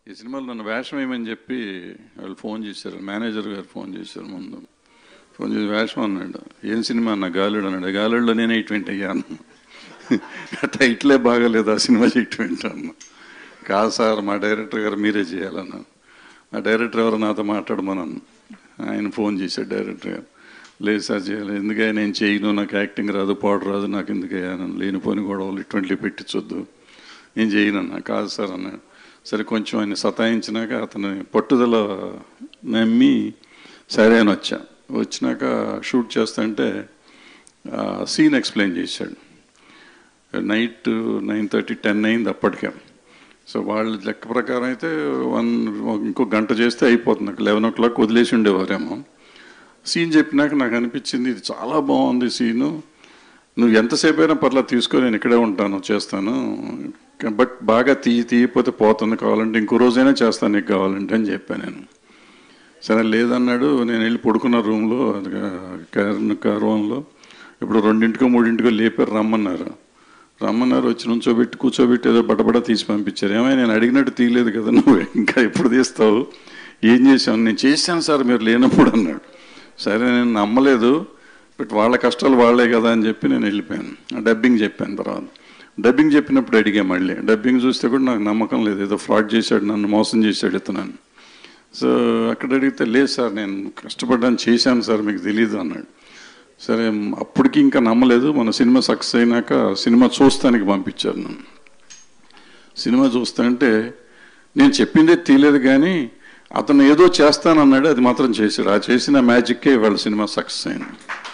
ఈ సినిమాలో నన్ను వేషం వేయమని చెప్పి వాళ్ళు ఫోన్ చేశారు మేనేజర్ గారు ఫోన్ చేశారు ముందు ఫోన్ చేసి వేషం అన్నాడు ఏం సినిమా అన్న గాలుడు అన్నాడు గాలుడులో నేనే ఇటువంటి అయ్యాను టైట్లే బాగాలేదు ఆ సినిమా ఇటువంటి అన్న కాదు సార్ మా డైరెక్టర్ గారు మీరే చేయాలన్నా ఆ డైరెక్టర్ ఎవరు నాతో మాట్లాడమన్నాను ఆయన ఫోన్ చేశాడు డైరెక్టర్ గారు లేదు సార్ చేయాలి ఎందుకయ్యా నేను చేయను నాకు యాక్టింగ్ రాదు పాడు రాదు నాకు ఎందుకయ్యా నన్ను లేనిపోని గొడవలు ఇటువంటివి పెట్టించొద్దు నేను చేయను అన్న కాదు సార్ అన్నాడు సరే కొంచెం ఆయన సతాయించినాక అతను పట్టుదల నమ్మి సరే అని వచ్చా వచ్చినాక షూట్ చేస్తుంటే సీన్ ఎక్స్ప్లెయిన్ చేశాడు నైట్ నైన్ థర్టీ టెన్ అయింది అప్పటికే సో వాళ్ళ లెక్క ప్రకారం అయితే వన్ ఇంకో గంట చేస్తే అయిపోతుంది లెవెన్ ఓ క్లాక్ వదిలేసి ఉండేవారేమో సీన్ చెప్పినాక నాకు అనిపించింది ఇది చాలా బాగుంది సీను నువ్వు ఎంతసేపు అయినా పర్లా తీసుకొని నేను ఇక్కడే ఉంటాను చేస్తాను బట్ బాగా తీయి తీయపోతే పోతుంది కావాలంటే ఇంకో రోజైనా చేస్తాను నీకు కావాలంటే అని చెప్పాను నేను సరే లేదన్నాడు నేను వెళ్ళి పడుకున్న రూమ్లో రూమ్లో ఇప్పుడు రెండింటికో మూడింటికో లేపారు రమ్మన్నారు రమ్మన్నారు వచ్చి నుంచోబెట్టి కూర్చోబెట్టి ఏదో బటబడ తీసి పంపించారు ఏమైనా నేను అడిగినట్టు తీయలేదు కదా నువ్వు ఇంకా ఎప్పుడు తీస్తావు ఏం చేశాను నేను చేశాను సార్ మీరు లేనప్పుడు అన్నాడు సరే నేను నమ్మలేదు బట్ వాళ్ళ కష్టాలు వాళ్ళే కదా అని చెప్పి నేను వెళ్ళిపోయాను డబ్బింగ్ చెప్పాను తర్వాత డబ్బింగ్ చెప్పినప్పుడు అడిగా మళ్ళీ డబ్బింగ్ చూస్తే కూడా నాకు నమ్మకం లేదు ఏదో ఫ్రాడ్ చేశాడు నన్ను మోసం చేశాడు ఇతను సో అక్కడ అడిగితే లేదు సార్ నేను కష్టపడ్డాను చేశాను సార్ మీకు తెలియదు అన్నాడు సరే అప్పటికి ఇంకా నమ్మలేదు మన సినిమా సక్సెస్ అయినాక సినిమా చూస్తానికి పంపించారు నన్ను సినిమా చూస్తానంటే నేను చెప్పిందే తీయలేదు కానీ అతను ఏదో చేస్తానన్నాడు అది మాత్రం చేశాడు ఆ చేసిన మ్యాజిక్కే ఇవాళ సినిమా సక్సెస్ అయింది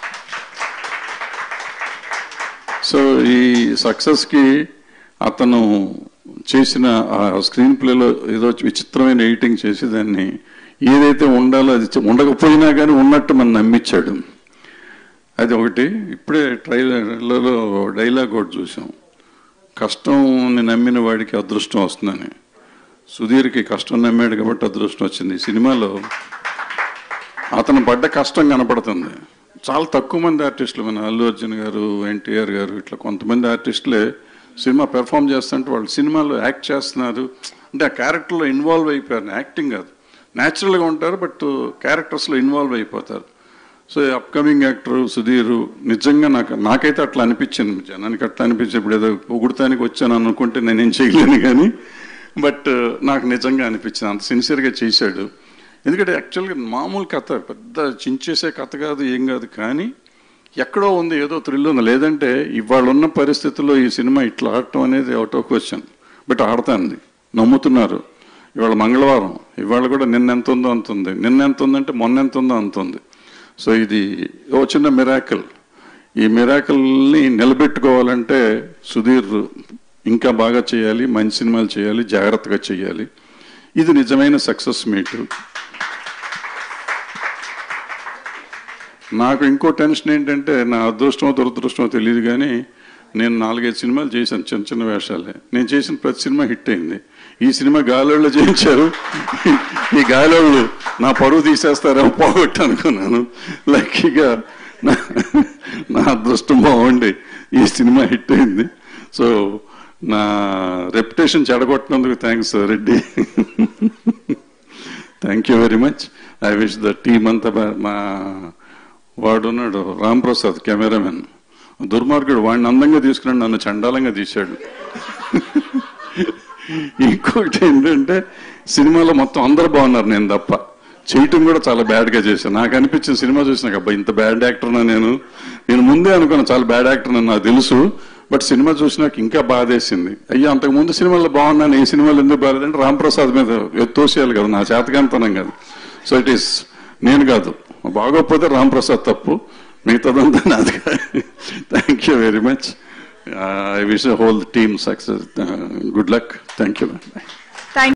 సో ఈ సక్సెస్కి అతను చేసిన ఆ స్క్రీన్ ప్లేలో ఏదో విచిత్రమైన ఎడిటింగ్ చేసి దాన్ని ఏదైతే ఉండాలో అది ఉండకపోయినా కానీ ఉన్నట్టు మనం నమ్మించాడు అది ఒకటి ఇప్పుడే ట్రైలర్లలో డైలాగ్ ఒకటి చూసాం కష్టం నమ్మిన వాడికి అదృష్టం వస్తుందని సుధీర్కి కష్టం నమ్మాడు కాబట్టి అదృష్టం వచ్చింది ఈ సినిమాలో అతను పడ్డ కష్టం కనపడుతుంది చాలా తక్కువ మంది ఆర్టిస్టులు మన అల్లు అర్జున్ గారు ఎన్టీఆర్ గారు ఇట్లా కొంతమంది ఆర్టిస్టులే సినిమా పెర్ఫామ్ చేస్తుంటే వాళ్ళు సినిమాలో యాక్ట్ చేస్తున్నారు అంటే ఆ క్యారెక్టర్లో ఇన్వాల్వ్ అయిపోయారు యాక్టింగ్ కాదు న్యాచురల్గా ఉంటారు బట్ క్యారెక్టర్స్లో ఇన్వాల్వ్ అయిపోతారు సో అప్కమింగ్ యాక్టర్ సుధీర్ నిజంగా నాకు నాకైతే అట్లా అనిపించింది జనానికి అట్లా అనిపించి ఇప్పుడు ఏదో పొగుడతానికి వచ్చాను అనుకుంటే నేనేం చేయలేను కానీ బట్ నాకు నిజంగా అనిపించింది అంత సిన్సియర్గా చేశాడు ఎందుకంటే యాక్చువల్గా మామూలు కథ పెద్ద చించేసే కథ కాదు ఏం కాదు కానీ ఎక్కడో ఉంది ఏదో థ్రిల్ ఉంది లేదంటే ఇవాళ ఉన్న పరిస్థితుల్లో ఈ సినిమా ఇట్లా ఆడటం అనేది అవుట్ ఆఫ్ క్వశ్చన్ బట్ ఆడుతుంది నమ్ముతున్నారు ఇవాళ మంగళవారం ఇవాళ కూడా నిన్న ఎంత ఉందో అంత ఉంది నిన్న ఎంత ఉందంటే మొన్న ఎంత ఉందో అంత ఉంది సో ఇది ఓ చిన్న మిరాకిల్ ఈ మిరాకిల్ని నిలబెట్టుకోవాలంటే సుధీర్ ఇంకా బాగా చేయాలి మంచి సినిమాలు చేయాలి జాగ్రత్తగా చేయాలి ఇది నిజమైన సక్సెస్ మీట్ నాకు ఇంకో టెన్షన్ ఏంటంటే నా అదృష్టమో దురదృష్టమో తెలియదు కానీ నేను నాలుగైదు సినిమాలు చేశాను చిన్న చిన్న వేషాలే నేను చేసిన ప్రతి సినిమా హిట్ అయింది ఈ సినిమా గాలోళ్ళు చేయించారు ఈ గాలోళ్ళు నా పరువు తీసేస్తారేమో పోగొట్టు అనుకున్నాను లక్కీగా నా నా అదృష్టం బాగుండి ఈ సినిమా హిట్ అయింది సో నా రెప్యుటేషన్ చెడగొట్టినందుకు thanks Reddy thank you very much I wish the team అంతా మా వాడున్నాడు రామ్ ప్రసాద్ కెమెరామెన్ దుర్మార్గుడు వాడిని అందంగా తీసుకున్నాడు నన్ను చండాలంగా తీశాడు ఇంకొకటి ఏంటంటే సినిమాలో మొత్తం అందరు బాగున్నారు నేను తప్ప చేయటం కూడా చాలా బ్యాడ్గా చేశాను నాకు అనిపించిన సినిమా చూసినాక అబ్బా ఇంత బ్యాడ్ యాక్టర్నా నేను నేను ముందే అనుకున్నా చాలా బ్యాడ్ యాక్టర్ అని నాకు తెలుసు బట్ సినిమా చూసినాక ఇంకా బాధేసింది అయ్యా అంతకు ముందు సినిమాలో బాగున్నాను ఈ సినిమాలో ఎందుకు బాగాలేదంటే రామ్ ప్రసాద్ మీద తోసేయాలి కదా నా చేతకాంతనం కాదు సో ఇట్ ఈస్ నేను కాదు బాగోకపోతే రామ్ ప్రసాద్ తప్పు మిగతాదంతా నాది thank you very much I wish whole team success good luck thank you